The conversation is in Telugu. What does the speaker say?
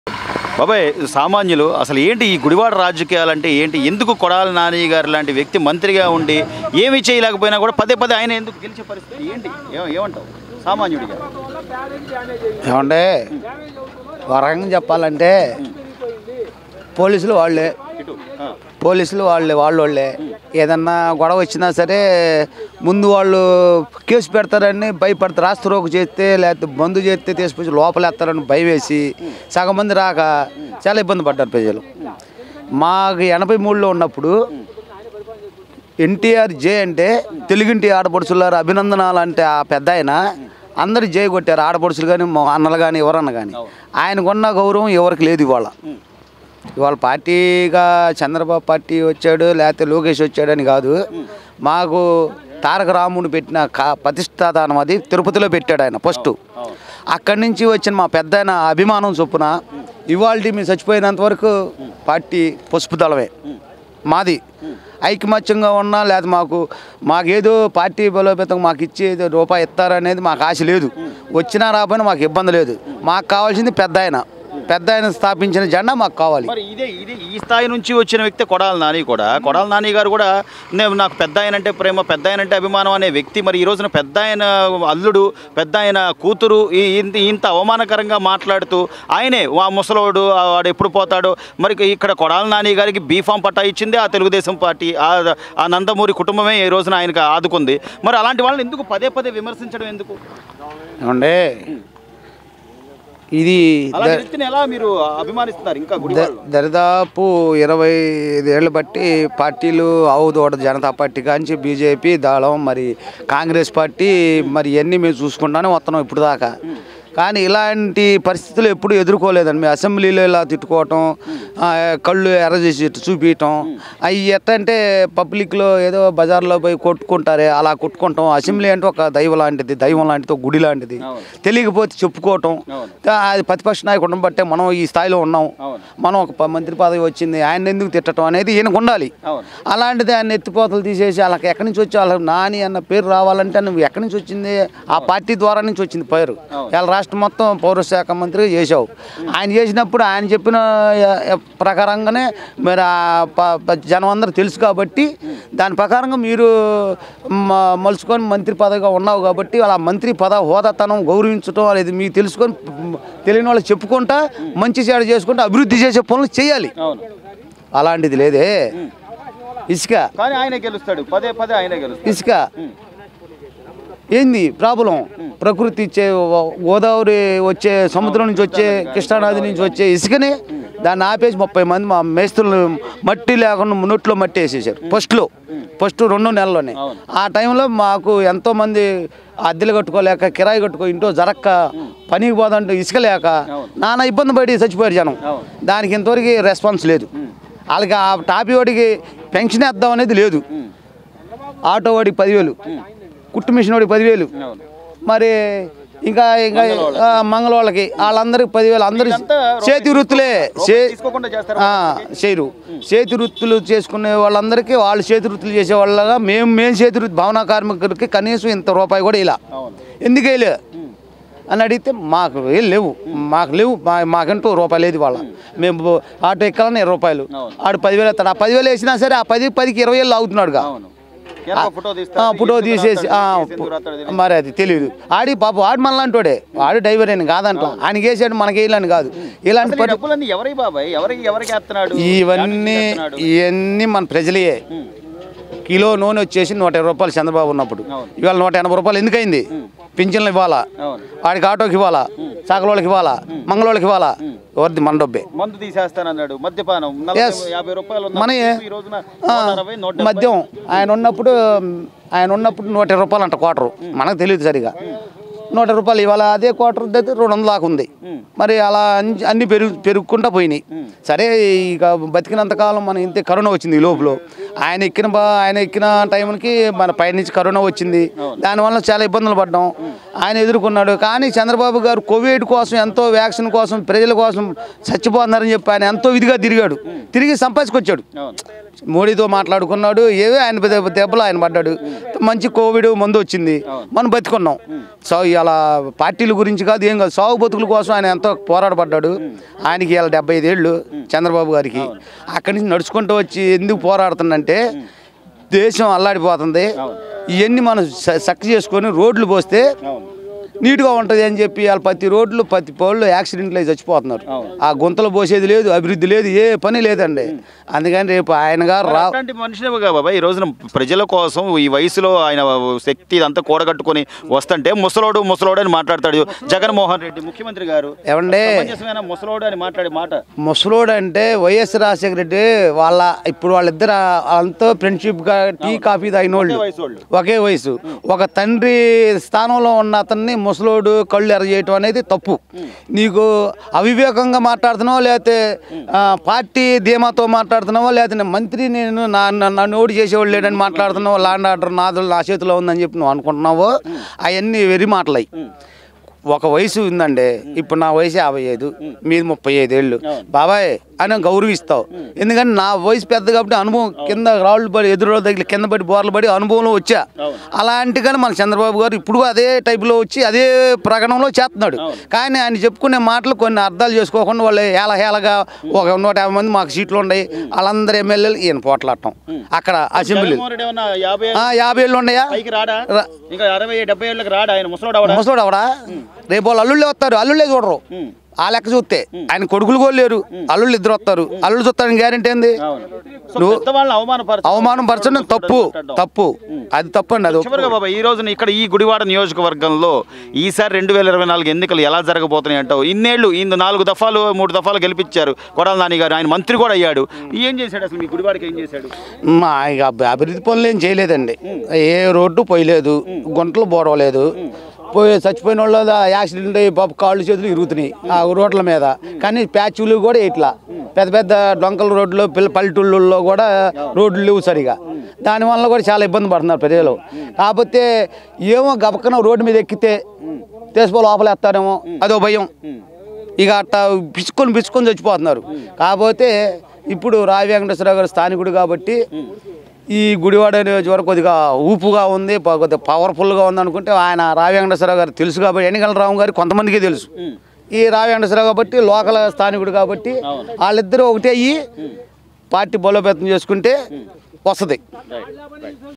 బాబాయ్ సామాన్యులు అసలు ఏంటి ఈ గుడివాడ రాజకీయాలు అంటే ఏంటి ఎందుకు కొడాల నాని గారు లాంటి వ్యక్తి మంత్రిగా ఉండి ఏమీ చేయలేకపోయినా కూడా పదే పదే ఆయన ఎందుకు గెలిచే పరిస్థితి ఏంటి ఏ- ఏమంటావు సామాన్యుడిగా ఏమంటే ఒక రకంగా చెప్పాలంటే పోలీసులు వాళ్ళే ఇటు ఆ, పోలీసులు వాళ్ళే వాళ్ళు వాళ్ళే ఏదన్నా గొడవ వచ్చినా సరే ముందు వాళ్ళు కేసు పెడతారని భయపడతారు రాస్త్రోకు చేస్తే లేకపోతే బంధు చేస్తే తీసుకొచ్చి లోపలేస్తారని భయం వేసి సగం మంది రాక చాలా ఇబ్బంది పడ్డారు ప్రజలు మాకు ఎనభై మూడులో ఉన్నప్పుడు ఎన్టీఆర్ జే అంటే తెలుగింటి ఆడపడుచులారు అభినందనాలు అంటే ఆ పెద్ద ఆయన అందరు జై కొట్టారు ఆడపడుచులు కానీ అన్నలు కానీ ఎవరన్నా కానీ ఆయనకున్న గౌరవం ఎవరికి లేదు ఇవాళ ఇవాళ పార్టీగా చంద్రబాబు పార్టీ వచ్చాడు లేకపోతే లోకేష్ వచ్చాడని కాదు మాకు తారక రాముడు పెట్టిన కా ప్రతిష్టాదానం అది తిరుపతిలో పెట్టాడు ఆయన ఫస్ట్ అక్కడి నుంచి వచ్చిన మా పెద్ద ఆయన అభిమానం చొప్పున ఇవాళ మేము చచ్చిపోయినంత వరకు పార్టీ పసుపు దళమే మాది ఐకమత్యంగా ఉన్నా లేదా మాకు మాకేదో పార్టీ బలోపేతం మాకు ఇచ్చి ఏదో రూపాయి ఇస్తారనేది మాకు ఆశ లేదు వచ్చినా రాకపోయినా మాకు ఇబ్బంది లేదు మాకు కావాల్సింది పెద్ద ఆయన పెద్ద ఆయన స్థాపించిన జెండా మాకు కావాలి మరి ఇదే ఇదే ఈ స్థాయి నుంచి వచ్చిన వ్యక్తి కొడాల నాని కూడా కొడాల నాని గారు కూడా నేను నాకు పెద్ద ఆయన అంటే ప్రేమ పెద్ద ఆయన అంటే అభిమానం అనే వ్యక్తి మరి ఈ రోజున పెద్ద ఆయన అల్లుడు పెద్ద ఆయన కూతురు ఈ- ఇంత ఇంత అవమానకరంగా మాట్లాడుతూ ఆయనే వా ముసలోడు ఆ వాడు ఎప్పుడు పోతాడో మరి ఇక్కడ కొడాల నాని గారికి బీఫామ్ పట్టా ఇచ్చింది ఆ తెలుగుదేశం పార్టీ ఆ ఆ నందమూరి కుటుంబమే ఈ రోజున ఆయనకు ఆదుకుంది మరి అలాంటి వాళ్ళని ఎందుకు పదే పదే విమర్శించడం ఎందుకు ఏమండే ఇది అలాంటి ద- వ్యక్తిని ఎలా మీరు అభిమానిస్తున్నారు ఇంకా ద- గుడివాడలో దరిదాపు ఇరవై ఐదేళ్ళు బట్టి పార్టీలు అవుదోడ జనతా పార్టీ కాంచి బీజేపీ దళం మరి కాంగ్రెస్ పార్టీ మరి ఇవన్నీ మేము చూసుకుంటానే వస్తున్నాం ఇప్పుడు దాకా కానీ ఇలాంటి పరిస్థితులు ఎప్పుడు ఎదుర్కోలేదండి మీ అసెంబ్లీలో ఇలా తిట్టుకోవటం ఆ, కళ్ళు ఎర్ర చేసి ఇట్టు చూపించటం అవి ఎట్టంటే పబ్లిక్లో ఏదో బజార్లో పోయి కొట్టుకుంటారే అలా కొట్టుకుంటాం అసెంబ్లీ అంటే ఒక దైవం లాంటిది దైవం లాంటిది ఒక గుడి లాంటిది అవును. తెలియకపోతే చెప్పుకోవటం అవును. దా- అది ప్రతిపక్ష నాయకుడు బట్టే మనం ఈ స్థాయిలో ఉన్నాం అవును. మనం ఒక ప- మంత్రి పదవి వచ్చింది ఆయన ఎందుకు తిట్టడం అనేది ఈయనకు ఉండాలి అవును అలాంటిది ఆయన ఎత్తిపోతలు తీసేసి వాళ్ళకి ఎక్కడి నుంచి వచ్చి వాళ్ళకి నాని అన్న పేరు రావాలంటే నువ్వు ఎక్కడి నుంచి వచ్చింది ఆ పార్టీ ద్వారా నుంచి వచ్చింది పేరు అవును. వాళ్ళ రాష్ట్రం మొత్తం పౌర శాఖ మంత్రిగా చేసావు ఆయన చేసినప్పుడు ఆయన చెప్పిన ఎ- ఎ- ప్రకారంగానే మరి ఆ ప- ప- జనం అందరూ తెలుసు కాబట్టి దాని ప్రకారంగా మీరు మ- మలుచుకొని మంత్రి పదవిగా ఉన్నావు కాబట్టి వాళ్ళ మంత్రి పద హోదాతనం గౌరవించడం అనేది మీకు తెలుసుకొని తెలియని వాళ్ళు చెప్పుకుంటా మంచి చెడు చేసుకుంటూ అభివృద్ధి చేసే పనులు చేయాలి అవును అలాంటిది లేదే ఇసుక కానీ ఆయనే గెలుస్తాడు పదే పదే ఆయనే గెలుస్తాడు ఇసుక ఏంది ప్రాబ్లం ప్రకృతి ఇచ్చే వ- గోదావరి వచ్చే సముద్రం నుంచి వచ్చే కృష్ణానది నుంచి వచ్చే ఇసుకని దాన్ని ఆపేసి ముప్పై మంది మా మేస్తులు మట్టి లేకుండా మున్నట్లో మట్టి వేసేసారు ఫస్ట్లో ఫస్ట్ రెండు నెలల్లోనే అవును. ఆ టైంలో మాకు ఎంతోమంది అద్దెలు కట్టుకోలేక కిరాయి కట్టుకో ఇంట్లో జరక్క పనికి పోదంటూ ఇసుక లేక నానా ఇబ్బంది పడి చచ్చిపోయారు జనం అవును. దానికి ఇంతవరకు రెస్పాన్స్ లేదు వాళ్ళకి ఆ టాపీ వాడికి పెన్షన్ వేద్దాం అనేది లేదు ఆటో వాడికి పదివేలు కుట్టు మిషన్ వాడికి పదివేలు అవును మరి ఇంకా ఇంకా ఆ, మంగళ వాళ్ళకి వాళ్ళందరికి పదివేలు అందరు వీళ్ళంతా చేతి వృత్తులే రూపాయి చే తీసుకోకుండా చేస్తారా ఆ, చేయరు చేతి వృత్తులు చేసుకునే వాళ్ళందరికీ వాళ్ళు చేతి వృత్తులు చేసే వాళ్ళగా మేము మేము చేతి వృత్తి భవన కార్మికులకి కనీసం ఇంత రూపాయి కూడా ఇలా అవును ఎందుకు వేయలే అని అడిగితే మాకు ఏం లేవు మాకు లేవు మా మాకంటూ రూపాయలు లేదు వాళ్ళ మేము ఆటో ఎక్కాలని ఇరవై రూపాయలు అవును. ఆడు పదివేలు ఎత్తాడు ఆ పదివేలు వేసినా సరే ఆ పది పదికి ఇరవై వేలు అవుతున్నాడుగా అవును వెనక ఫోటో ఆ, తీస్తాడు ఫోటో ఎందుకు తీసేసి ఆ, రాస్తాడు, ఎందుకు రాస్తాడు తెలియదు. మరి అది తెలియదు ఆడి పాప ఆడు మనలాంటోడే ఆడు డ్రైవర్ అని కాదంట ఆయనకి వేసాడు మనకి వేయాలని కాదు ఇలాంటి అసలు ఈ పట్టు డబ్బులన్నీ ఎవరి బాబాయ్ ఎవరికి ఎవరికి వేస్తున్నాడు ఇవన్నీ ఎవరికి వేస్తున్నాడు? ఇవన్నీ మన ప్రజలే ఉమ్, కిలో నూనె వచ్చేసి నూట ఇరవై రూపాయలు చంద్రబాబు ఉన్నప్పుడు అవును. ఇవాళ నూట ఎనభై రూపాయలు ఎందుకైంది పింఛన్లు ఇవ్వాలా అవును వాడికి ఆటోకి ఇవ్వాలా సాకలోళ్ళకి ఇవ్వాలా మంగళోళ్ళకి ఇవ్వాలా ఎవరిది మన డబ్బే మందు తీసేస్తానన్నాడు మద్యపానం నలభై Yes. యాభై రూపాయలు ఉన్న మన ఈ రోజున ఆ, నూట అరవై నూట డెబ్బై. మద్యం ఆయన ఉన్నప్పుడు ఆయన ఉన్నప్పుడు నూట ఇరవై రూపాయలు అంట క్వార్టరు మనకు తెలియదు సరిగా నూట రూపాయలు ఇవాళ అదే క్వార్టర్ దగ్గర రెండు వందల దాకా ఉంది మరి అలా అన్ని- అన్ని పెరుగు పెరుగుకుంటా పోయినాయి సరే ఇక బతికినంత కాలం మనం ఇంతే కరోనా వచ్చింది ఈ లోపల ఆయన ఎక్కిన బా ఆయన ఎక్కిన టైంకి మన పైనుంచి కరోనా వచ్చింది దానివల్ల చాలా ఇబ్బందులు పడ్డాం ఆయన ఎదుర్కొన్నాడు కానీ చంద్రబాబు గారు కోవిడ్ కోసం ఎంతో వ్యాక్సిన్ కోసం ప్రజల కోసం చచ్చిపోతున్నారని చెప్పి ఆయన ఎంతో విధిగా తిరిగాడు తిరిగి సంపాదించుకొచ్చాడు మోడీతో మాట్లాడుకున్నాడు ఏవో ఆయన దెబ్బ- దెబ్బలు ఆయన పడ్డాడు మంచి కోవిడ్ మందు వచ్చింది మనం బతుకున్నాం సో ఇలా పార్టీల గురించి కాదు ఏం కాదు సాగు బతుకుల కోసం ఆయన ఎంతో పోరాడపడ్డాడు ఆయనకి ఇలా డెబ్బై ఐదేళ్ళు చంద్రబాబు గారికి అక్కడి నుంచి నడుచుకుంటూ వచ్చి ఎందుకు పోరాడుతుందంటే దేశం అల్లాడిపోతుంది ఇవన్నీ మనం సక్ చేసుకొని రోడ్లు పోస్తే నీట్గా ఉంటుంది అని చెప్పి వాళ్ళ ప్రతి రోడ్లు ప్రతి పౌళ్ళు యాక్సిడెంట్లు అయి చచ్చిపోతున్నారు ఆ గుంతలు పోసేది లేదు అభివృద్ధి లేదు ఏ పని లేదండి అందుకని రేపు ఆయన గారు రా అలాంటి మనిషినే బాబా ఈ రోజున ప్రజల కోసం ఈ వయసులో ఆయన శక్తి ఇదంతా కూడగట్టుకొని వస్తుంటే ముసలోడు ముసలోడు అని మాట్లాడతాడు జగన్మోహన్ రెడ్డి ముఖ్యమంత్రి గారు ఏమండే సమంజసమైన ముసలోడు అని మాట్లాడే మాట ముసలోడు అంటే వైఎస్ రాజశేఖర రెడ్డి వాళ్ళ ఇప్పుడు వాళ్ళిద్దరు అంతా ఫ్రెండ్షిప్గా టీ కాఫీ తాగిన వాళ్ళు వయసు వాళ్ళు. ఒకే వయసు ఒక తండ్రి స్థానంలో ఉన్న అతన్ని ముసలోడు కళ్ళు ఎరగేయటం అనేది తప్పు నీకు అవివేకంగా మాట్లాడుతున్నావో లేకపోతే ఆ, పార్టీ ధీమాతో మాట్లాడుతున్నావో లేకపోతే నేను మంత్రి నేను నా నా- నన్ను ఓడి చేసేవాళ్ళు లేడని మాట్లాడుతున్నావో లాండ్ ఆర్డర్ నాదులు నా చేతిలో ఉందని చెప్పి నువ్వు అనుకుంటున్నావో అవన్నీ వెరి మాటలై ఒక వయసు ఉందండి ఇప్పుడు నా వయసు యాభై ఐదు మీది ముప్పై ఐదేళ్ళు బాబాయ్ అని గౌరవిస్తావు ఎందుకంటే నా వయసు పెద్ద కాబట్టి అనుభవం కింద రాళ్ళు పడి ఎదురు తగిలి కింద పడి బోర్లు పడి అనుభవంలో వచ్చా అలాంటి కానీ మన చంద్రబాబు గారు ఇప్పుడు అదే టైపులో వచ్చి అదే ప్రకటనలో చేస్తున్నాడు కానీ ఆయన చెప్పుకునే మాటలు కొన్ని అర్థాలు చేసుకోకుండా వాళ్ళు హేళ హేళగా ఒక నూట యాభై మంది మాకు సీట్లు ఉన్నాయి వాళ్ళందరూ ఎమ్మెల్యేలు ఈయన పోట్లాడటం అక్కడ అసెంబ్లీ జగన్మోహన్ రెడ్డి ఏమన్నా యాభై ఆ, యాభై ఏళ్ళు ఉన్నాయా పైకి రాడా రా- ఇంకా అరవై డెబ్బై ఏళ్ళకి రాడా ఆయన ముసలోడు అవడా ముసలోడు అవడా రేపు వాళ్ళు అల్లుళ్ళే వస్తారు అల్లుళ్ళే చూడరు ఆ లెక్క చూస్తే ఆయన కొడుకులు కూడా లేరు అల్లుళ్ళు ఇద్దరు వస్తారు అల్లుళ్ళు చూస్తారని గ్యారెంటీ ఏంది అవును సో నువ్వు- పెద్దవాళ్ళని అవమానపరచ అవమానం పరచడం తప్పు తప్పు అది తప్పు అండి అది ఒప్పు. చివరిగా బాబా ఈ రోజున ఇక్కడ ఈ గుడివాడ నియోజకవర్గంలో ఈసారి రెండు వేల ఇరవై నాలుగు ఎన్నికలు ఎలా జరగబోతున్నాయి అంటావు ఇన్నేళ్ళు ఇందు నాలుగు దఫాలు మూడు దఫాలు గెలిపించారు కొడాల నాని గారు ఆయన మంత్రి కూడా అయ్యాడు ఏం చేశాడు అసలు మీ గుడివాడకి ఏం చేశాడు మా ఇక అభి- అభివృద్ధి పనులు ఏం చేయలేదండి ఏ రోడ్డు పోయలేదు గుంటలు పోవలేదు పోయి చచ్చిపోయిన వాళ్ళు యాక్సిడెంట్ అయ్యి పాప కాళ్ళు చేతులు ఇరుగుతున్నాయి ఆ రోడ్ల మీద కానీ ప్యాచ్లు కూడా ఇట్లా పెద్ద పెద్ద డొంకల రోడ్లు పిల్ల పల్లెటూళ్ళల్లో కూడా రోడ్లు లేవు సరిగా దానివల్ల కూడా చాలా ఇబ్బంది పడుతున్నారు ప్రజలు కాకపోతే ఏమో గబక్కన రోడ్డు మీద ఎక్కితే తీసుకో లోపలేస్తారేమో అదో భయం ఇక అట్టా పిచ్చుకొని పిచ్చుకొని చచ్చిపోతున్నారు కాకపోతే ఇప్పుడు రావి వెంకటేశ్వరరావు గారు స్థానికుడు కాబట్టి ఈ గుడివాడ నియోజకవర్గం కొద్దిగా ఊపుగా ఉంది ప- కొద్దిగా పవర్ఫుల్గా ఉంది అనుకుంటే ఆయన రావి వెంకటేశ్వరరావు గారు తెలుసు కాబట్టి ఎన్నికల రావు గారు కొంతమందికి తెలుసు ఈ రావి వెంకటేశ్వరరావు కాబట్టి లోకల్ స్థానికుడు కాబట్టి వాళ్ళిద్దరూ ఒకటే అయ్యి పార్టీ బలోపేతం చేసుకుంటే వస్తుంది